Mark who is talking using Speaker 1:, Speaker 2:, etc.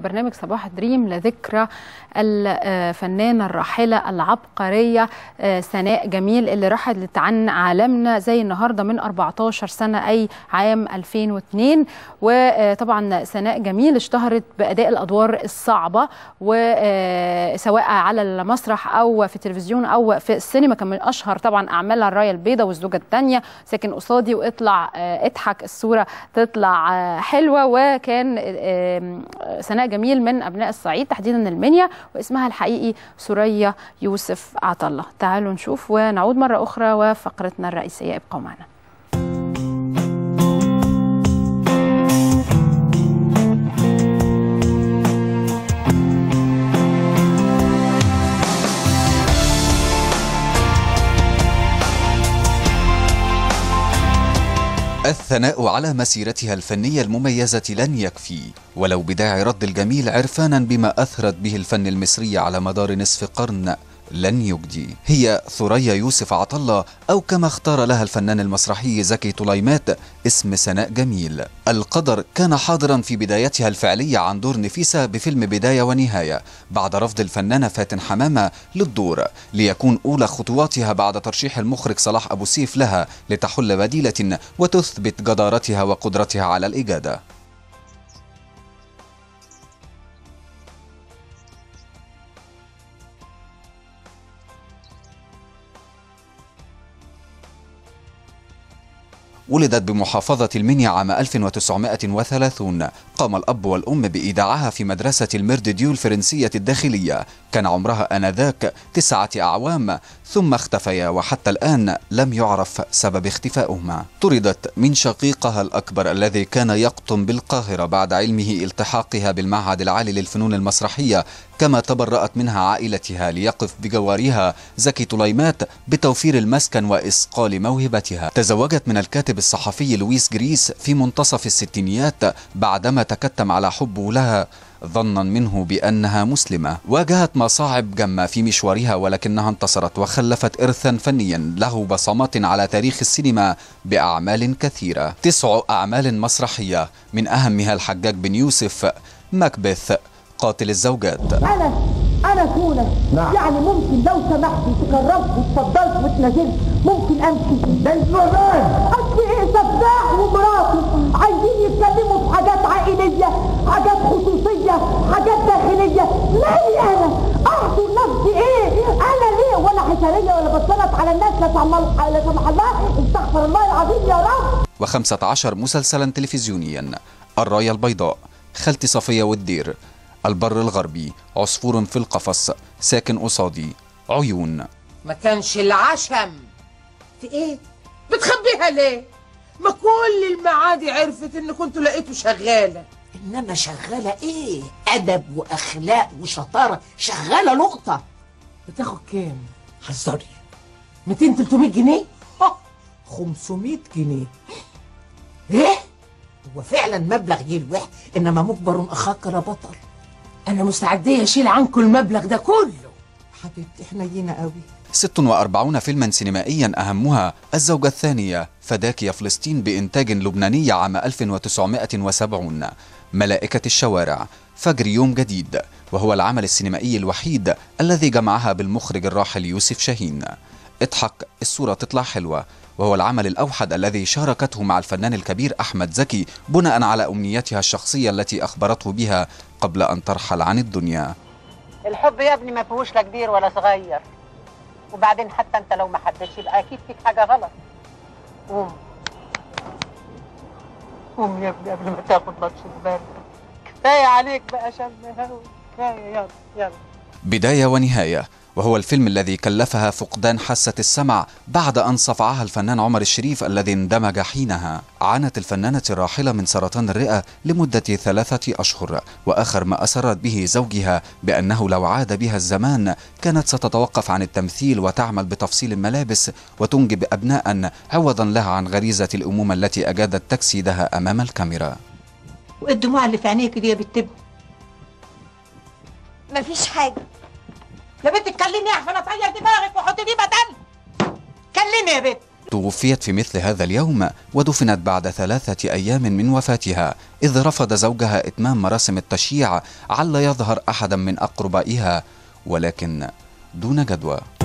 Speaker 1: برنامج صباح دريم لذكرى الفنانة الراحلة العبقرية سناء جميل اللي رحلت عن عالمنا زي النهاردة من 14 سنة أي عام 2002 وطبعا سناء جميل اشتهرت بأداء الأدوار الصعبة وسواء على المسرح أو في التلفزيون أو في السينما كان من أشهر طبعا أعمالها الراية البيضاء والزوجة الثانية ساكن قصادي واطلع اضحك الصورة تطلع حلوة وكان سناء جميل من أبناء الصعيد تحديدا المنيا واسمها الحقيقي سوريا يوسف عطلة تعالوا نشوف ونعود مرة أخرى وفقرتنا الرئيسية ابقوا معنا
Speaker 2: الثناء على مسيرتها الفنية المميزة لن يكفي ولو بداعي رد الجميل عرفانا بما أثرت به الفن المصري على مدار نصف قرن لن يجدي هي ثريا يوسف عطلة أو كما اختار لها الفنان المسرحي زكي طليمات اسم سناء جميل القدر كان حاضرا في بدايتها الفعلية عن دور نفيسة بفيلم بداية ونهاية بعد رفض الفنانة فاتن حمامة للدور ليكون أولى خطواتها بعد ترشيح المخرج صلاح أبو سيف لها لتحل بديلة وتثبت جدارتها وقدرتها على الإجادة ولدت بمحافظة المنيا عام 1930 قام الأب والأم بإيداعها في مدرسة الميرديو الفرنسية الداخلية كان عمرها آنذاك تسعة أعوام ثم اختفيا وحتى الآن لم يعرف سبب اختفائهما طردت من شقيقها الأكبر الذي كان يقطن بالقاهرة بعد علمه التحاقها بالمعهد العالي للفنون المسرحية كما تبرأت منها عائلتها ليقف بجوارها زكي طليمات بتوفير المسكن وإصقال موهبتها تزوجت من الكاتب الصحفي لويس جريس في منتصف الستينيات بعدما تكتم على حبه لها ظنا منه بأنها مسلمة واجهت مصاعب جمة في مشوارها ولكنها انتصرت وخلفت إرثا فنيا له بصمات على تاريخ السينما بأعمال كثيرة تسع أعمال مسرحية من أهمها الحجاج بن يوسف مكبث قاتل الزوجات
Speaker 3: انا انا تونة
Speaker 4: نعم.
Speaker 3: يعني ممكن لو سمحتي تكرمت واتفضلت واتنزلت ممكن امشي
Speaker 4: ده انت وفان
Speaker 3: اصل ايه سفاح ومراته عايزين يتكلموا في حاجات عائليه حاجات خصوصيه حاجات داخليه مالي انا احضر نفسي ايه انا ليه ولا حشريه ولا بتسلط على الناس لا سمح لا سمح الله استغفر الله العظيم يا رب
Speaker 2: وخمسة عشر مسلسلا تلفزيونيا الراية البيضاء خالتي صفية والدير البر الغربي عصفور في القفص ساكن قصادي عيون
Speaker 5: ما كانش العشم في ايه بتخبيها ليه ما كل المعادي عرفت ان كنتوا لقيته شغاله
Speaker 6: انما شغاله ايه ادب واخلاق وشطاره شغاله نقطه
Speaker 5: بتاخد كام
Speaker 6: حذري
Speaker 5: 200 300 جنيه
Speaker 6: 500 جنيه ايه هو فعلا مبلغ يلوح انما مجبر اخاك لا بطل
Speaker 5: انا مستعديه اشيل عنكم المبلغ ده كله
Speaker 6: حبيبتي حنينه قوي
Speaker 2: 46 فيلما سينمائيا أهمها الزوجة الثانية فداك يا فلسطين بإنتاج لبناني عام 1970 ملائكة الشوارع فجر يوم جديد وهو العمل السينمائي الوحيد الذي جمعها بالمخرج الراحل يوسف شاهين اضحك الصورة تطلع حلوة وهو العمل الأوحد الذي شاركته مع الفنان الكبير أحمد زكي بناء على أمنيتها الشخصية التي أخبرته بها قبل أن ترحل عن الدنيا
Speaker 7: الحب يا ابني ما فيهوش لا كبير ولا صغير وبعدين حتى انت لو ما حبيتش يبقى اكيد فيك حاجه غلط قوم قوم يا ابني قبل ما تاخد ماتش البرد كفايه عليك بقى شم هوا كفايه يلا يلا
Speaker 2: بداية ونهاية وهو الفيلم الذي كلفها فقدان حاسة السمع بعد أن صفعها الفنان عمر الشريف الذي اندمج حينها عانت الفنانة الراحلة من سرطان الرئة لمدة ثلاثة أشهر وآخر ما أسرت به زوجها بأنه لو عاد بها الزمان كانت ستتوقف عن التمثيل وتعمل بتفصيل الملابس وتنجب أبناء عوضا لها عن غريزة الأمومة التي أجادت تجسيدها أمام الكاميرا
Speaker 6: والدموع اللي في عينيك دي يا بت
Speaker 8: مفيش حاجة
Speaker 6: يا بنت اتكلمي عشان اطير دماغك واحط دي بدل كلمي يا بنت
Speaker 2: توفيت في مثل هذا اليوم ودفنت بعد ثلاثة أيام من وفاتها إذ رفض زوجها إتمام مراسم التشييع عل يظهر أحدا من أقربائها ولكن دون جدوى